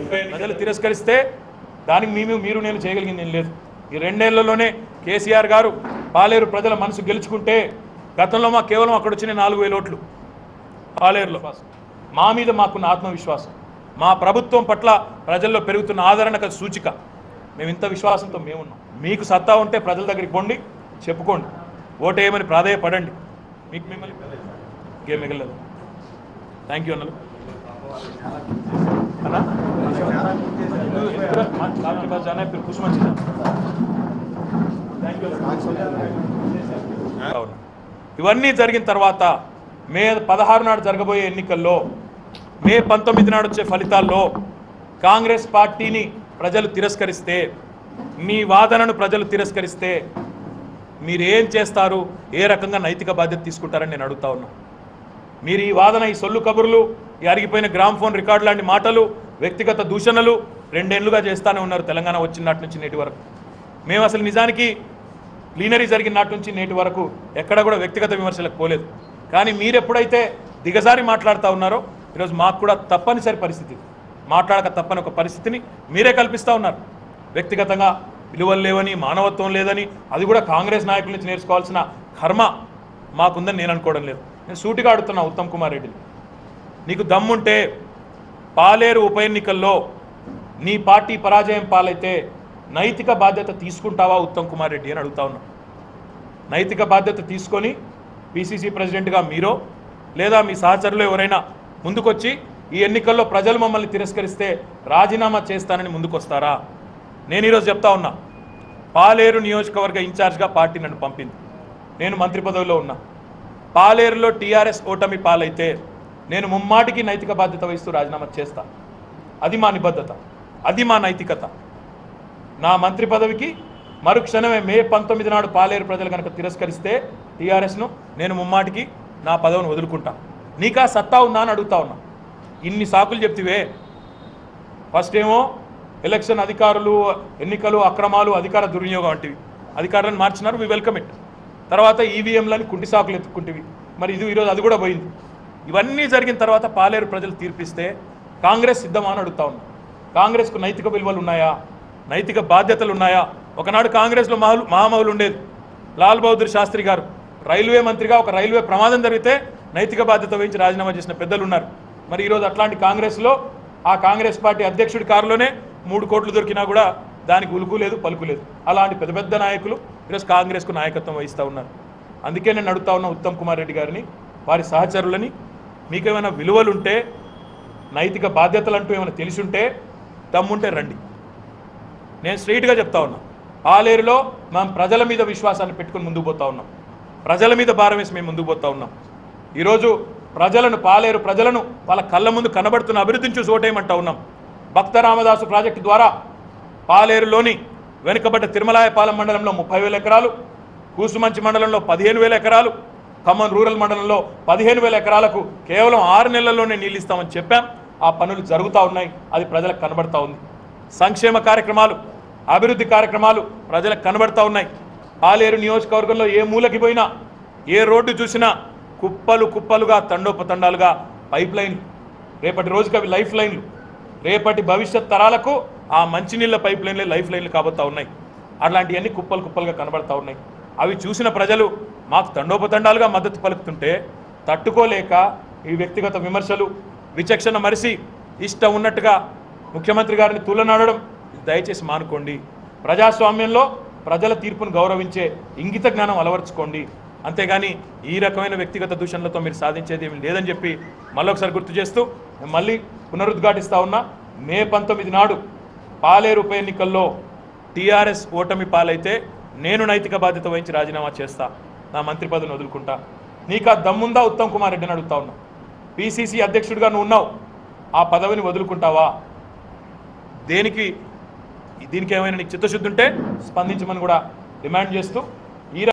ప్రజలు తిరస్కరిస్తే దానికి మేము మీరు నేను చేయగలిగింది ఏం లేదు ఈ రెండేళ్లలోనే కేసీఆర్ గారు పాలేరు ప్రజల మనసు గెలుచుకుంటే గతంలో మా కేవలం అక్కడ వచ్చిన నాలుగు వేల ఓట్లు పాలేరులో మా మీద మాకున్న ఆత్మవిశ్వాసం మా ప్రభుత్వం పట్ల ప్రజల్లో పెరుగుతున్న ఆదరణకు అది సూచిక మేము ఇంత విశ్వాసంతో మేమున్నాం మీకు సత్తా ఉంటే ప్రజల దగ్గరికి పోండి చెప్పుకోండి ఓటేయమని ప్రాధేయపడండి మీకు మిమ్మల్ని ఇంకేం మిగలలేదు థ్యాంక్ యూ అన్నలు అన్నా आपके पास जाना है फिर कुछ मत అవును ఇవన్నీ జరిగిన తర్వాత మే పదహారు నాడు జరగబోయే ఎన్నికల్లో మే పంతొమ్మిది నాడు వచ్చే ఫలితాల్లో కాంగ్రెస్ పార్టీని ప్రజలు తిరస్కరిస్తే మీ వాదనను ప్రజలు తిరస్కరిస్తే మీరు ఏం చేస్తారు ఏ రకంగా నైతిక బాధ్యత తీసుకుంటారని నేను అడుగుతా ఉన్నా మీరు ఈ వాదన ఈ సొల్లు కబుర్లు ఈ అరిగిపోయిన గ్రామ్ ఫోన్ రికార్డు లాంటి మాటలు వ్యక్తిగత దూషణలు రెండేళ్లుగా చేస్తానే ఉన్నారు తెలంగాణ వచ్చిన నాటి నుంచి నేటి వరకు మేము అసలు నిజానికి ప్లీనరీ జరిగిన నాటి నుంచి నేటి వరకు ఎక్కడ కూడా వ్యక్తిగత విమర్శలకు పోలేదు కానీ మీరు ఎప్పుడైతే దిగజారి మాట్లాడుతూ ఉన్నారో ఈరోజు మాకు కూడా తప్పనిసరి పరిస్థితి మాట్లాడక తప్పని ఒక పరిస్థితిని మీరే కల్పిస్తూ ఉన్నారు వ్యక్తిగతంగా విలువలు లేవని మానవత్వం లేదని అది కూడా కాంగ్రెస్ నాయకుల నుంచి నేర్చుకోవాల్సిన కర్మ మాకుందని నేను అనుకోవడం లేదు నేను సూటిగా అడుగుతున్నా ఉత్తమ్ కుమార్ రెడ్డిని నీకు దమ్ముంటే పాలేరు ఉప ఎన్నికల్లో నీ పార్టీ పరాజయం పాలైతే నైతిక బాధ్యత తీసుకుంటావా ఉత్తమ్ కుమార్ రెడ్డి అని అడుగుతా ఉన్నా నైతిక బాధ్యత తీసుకొని పిసిసి ప్రెసిడెంట్గా మీరో లేదా మీ సహచరులు ఎవరైనా ముందుకొచ్చి ఈ ఎన్నికల్లో ప్రజలు మమ్మల్ని తిరస్కరిస్తే రాజీనామా చేస్తానని ముందుకొస్తారా నేను ఈరోజు చెప్తా ఉన్నా పాలేరు నియోజకవర్గ ఇన్ఛార్జ్గా పార్టీ నన్ను పంపింది నేను మంత్రి పదవిలో ఉన్నా పాలేరులో టీఆర్ఎస్ ఓటమి పాలైతే నేను ముమ్మాటికి నైతిక బాధ్యత వహిస్తూ రాజీనామా చేస్తా అది మా నిబద్ధత అది మా నైతికత నా మంత్రి పదవికి మరుక్షణమే మే పంతొమ్మిది నాడు పాలేరు ప్రజలు కనుక తిరస్కరిస్తే టీఆర్ఎస్ను నేను ముమ్మాటికి నా పదవిని వదులుకుంటా నీకా సత్తా ఉందా అని అడుగుతా ఉన్నా ఇన్ని సాకులు చెప్తివే ఫస్ట్ ఏమో ఎలక్షన్ అధికారులు ఎన్నికలు అక్రమాలు అధికార దుర్వినియోగం వంటివి అధికారులను మార్చినారు వి వెల్కమ్ ఇట్ తర్వాత ఈవీఎంలని కుంటి సాకులు ఎత్తుకుంటివి మరి ఇది ఈరోజు అది కూడా పోయింది ఇవన్నీ జరిగిన తర్వాత పాలేరు ప్రజలు తీర్పిస్తే కాంగ్రెస్ సిద్ధమా అని అడుగుతా ఉన్నా కాంగ్రెస్కు నైతిక విలువలు ఉన్నాయా నైతిక బాధ్యతలు ఉన్నాయా ఒకనాడు కాంగ్రెస్లో మహలు మహామహులు ఉండేది లాల్ బహదూర్ శాస్త్రి గారు రైల్వే మంత్రిగా ఒక రైల్వే ప్రమాదం జరిగితే నైతిక బాధ్యత వహించి రాజీనామా చేసిన పెద్దలు ఉన్నారు మరి ఈరోజు అట్లాంటి కాంగ్రెస్లో ఆ కాంగ్రెస్ పార్టీ అధ్యక్షుడి కారులోనే మూడు కోట్లు దొరికినా కూడా దానికి ఉలుకు లేదు పలుకు లేదు అలాంటి పెద్ద పెద్ద నాయకులు ఈరోజు కాంగ్రెస్కు నాయకత్వం వహిస్తూ ఉన్నారు అందుకే నేను అడుగుతా ఉన్న ఉత్తమ్ కుమార్ రెడ్డి గారిని వారి సహచరులని మీకేమైనా విలువలుంటే నైతిక బాధ్యతలు అంటూ ఏమైనా తెలిసి ఉంటే దమ్ముంటే రండి నేను స్ట్రైట్గా చెప్తా ఉన్నా పాలేరులో మేము ప్రజల మీద విశ్వాసాన్ని పెట్టుకుని ముందుకు పోతా ఉన్నాం ప్రజల మీద భారం వేసి మేము ముందుకు పోతా ఉన్నాం ఈరోజు ప్రజలను పాలేరు ప్రజలను వాళ్ళ కళ్ళ ముందు కనబడుతున్న అభివృద్ధిని చూసి ఓటేయమంటా ఉన్నాం భక్త రామదాసు ప్రాజెక్టు ద్వారా పాలేరులోని వెనుకబడ్డ తిరుమలాయపాలెం మండలంలో ముప్పై వేల ఎకరాలు కూసుమంచి మండలంలో పదిహేను వేల ఎకరాలు ఖమ్మం రూరల్ మండలంలో పదిహేను వేల ఎకరాలకు కేవలం ఆరు నెలల్లోనే నీళ్ళు ఇస్తామని చెప్పాం ఆ పనులు జరుగుతూ ఉన్నాయి అది ప్రజలకు కనబడతా ఉంది సంక్షేమ కార్యక్రమాలు అభివృద్ధి కార్యక్రమాలు ప్రజలకు కనబడతా ఉన్నాయి పాలేరు నియోజకవర్గంలో ఏ మూలకి పోయినా ఏ రోడ్డు చూసినా కుప్పలు కుప్పలుగా తండోపతండాలుగా పైప్ లైన్లు రేపటి రోజుకి అవి లైఫ్ లైన్లు రేపటి భవిష్యత్ తరాలకు ఆ మంచినీళ్ళ పైప్ లైన్లే లైఫ్ లైన్లు కాబోతా ఉన్నాయి అట్లాంటివన్నీ కుప్పలు కుప్పలుగా కనబడతా ఉన్నాయి అవి చూసిన ప్రజలు మాకు తండోపతండాలుగా మద్దతు పలుకుతుంటే తట్టుకోలేక ఈ వ్యక్తిగత విమర్శలు విచక్షణ మరిసి ఇష్టం ఉన్నట్టుగా ముఖ్యమంత్రి గారిని తులనాడడం దయచేసి మానుకోండి ప్రజాస్వామ్యంలో ప్రజల తీర్పును గౌరవించే ఇంగిత జ్ఞానం అలవర్చుకోండి అంతేగాని ఈ రకమైన వ్యక్తిగత దూషణలతో మీరు సాధించేది ఏమీ లేదని చెప్పి మళ్ళొకసారి గుర్తు చేస్తూ నేను మళ్ళీ పునరుద్ఘాటిస్తా ఉన్నా మే పంతొమ్మిది నాడు పాలేరు ఉప ఎన్నికల్లో టీఆర్ఎస్ ఓటమి పాలైతే నేను నైతిక బాధ్యత వహించి రాజీనామా చేస్తా నా మంత్రి పదవిని వదులుకుంటా నీకు ఆ దమ్ముందా ఉత్తమ్ కుమార్ రెడ్డిని అడుగుతా ఉన్నా పిసిసి అధ్యక్షుడిగా నువ్వు ఉన్నావు ఆ పదవిని వదులుకుంటావా దేనికి దీనికి ఏమైనా నీకు చిత్తశుద్ధి ఉంటే స్పందించమని కూడా డిమాండ్ చేస్తూ